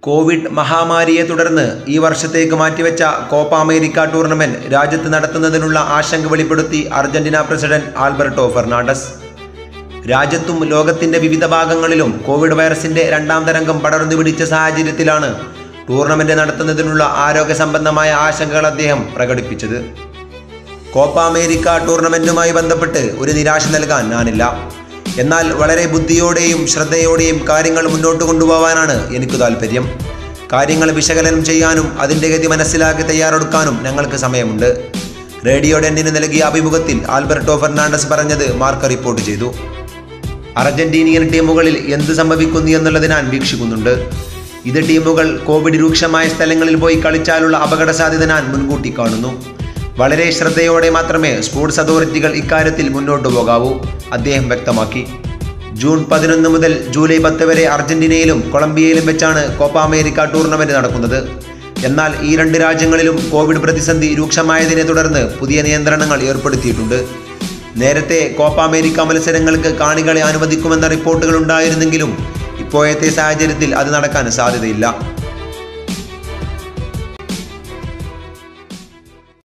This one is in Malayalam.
കോവിഡ് മഹാമാരിയെ തുടർന്ന് ഈ വർഷത്തേക്ക് മാറ്റിവെച്ച കോപ്പ അമേരിക്ക ടൂർണമെന്റ് രാജ്യത്ത് നടത്തുന്നതിനുള്ള ആശങ്ക വെളിപ്പെടുത്തി അർജന്റീന പ്രസിഡന്റ് ആൽബർട്ടോ ഫെർണാണ്ടസ് രാജ്യത്തും ലോകത്തിന്റെ വിവിധ ഭാഗങ്ങളിലും കോവിഡ് വൈറസിന്റെ രണ്ടാം തരംഗം പടർന്നു പിടിച്ച സാഹചര്യത്തിലാണ് ടൂർണമെന്റ് നടത്തുന്നതിനുള്ള ആരോഗ്യ സംബന്ധമായ ആശങ്കകൾ അദ്ദേഹം പ്രകടിപ്പിച്ചത് കോപ്പ അമേരിക്ക ടൂർണമെന്റുമായി ബന്ധപ്പെട്ട് ഒരു നിരാശ നൽകാൻ ഞാനില്ല എന്നാൽ വളരെ ബുദ്ധിയോടെയും ശ്രദ്ധയോടെയും കാര്യങ്ങൾ മുന്നോട്ട് കൊണ്ടുപോകാനാണ് എനിക്ക് താല്പര്യം കാര്യങ്ങൾ വിശകലനം ചെയ്യാനും അതിൻ്റെ ഗതി മനസ്സിലാക്കി തയ്യാറെടുക്കാനും ഞങ്ങൾക്ക് സമയമുണ്ട് റേഡിയോ ഡെന്നിന് നൽകിയ അഭിമുഖത്തിൽ ആൽബർട്ടോ ഫെർണാണ്ടസ് പറഞ്ഞത് മാർക്ക് റിപ്പോർട്ട് ചെയ്തു അർജന്റീനിയൻ ടീമുകളിൽ എന്ത് സംഭവിക്കുന്നു എന്നുള്ളത് ഞാൻ വീക്ഷിക്കുന്നുണ്ട് ഇത് ടീമുകൾ കോവിഡ് രൂക്ഷമായ സ്ഥലങ്ങളിൽ പോയി കളിച്ചാലുള്ള അപകട സാധ്യത ഞാൻ മുൻകൂട്ടി കാണുന്നു വളരെ ശ്രദ്ധയോടെ മാത്രമേ സ്പോർട്സ് അതോറിറ്റികൾ ഇക്കാര്യത്തിൽ മുന്നോട്ടു പോകാവൂ അദ്ദേഹം വ്യക്തമാക്കി ജൂൺ പതിനൊന്ന് മുതൽ ജൂലൈ പത്ത് വരെ അർജന്റീനയിലും കൊളംബിയയിലും വെച്ചാണ് കോപ്പ അമേരിക്ക ടൂർണമെന്റ് നടക്കുന്നത് എന്നാൽ ഈ രണ്ട് രാജ്യങ്ങളിലും കോവിഡ് പ്രതിസന്ധി രൂക്ഷമായതിനെ തുടർന്ന് പുതിയ നിയന്ത്രണങ്ങൾ ഏർപ്പെടുത്തിയിട്ടുണ്ട് നേരത്തെ കോപ്പ അമേരിക്ക മത്സരങ്ങൾക്ക് കാണികളെ അനുവദിക്കുമെന്ന റിപ്പോർട്ടുകൾ ഉണ്ടായിരുന്നെങ്കിലും ഇപ്പോഴത്തെ സാഹചര്യത്തിൽ അത് നടക്കാൻ സാധ്യതയില്ല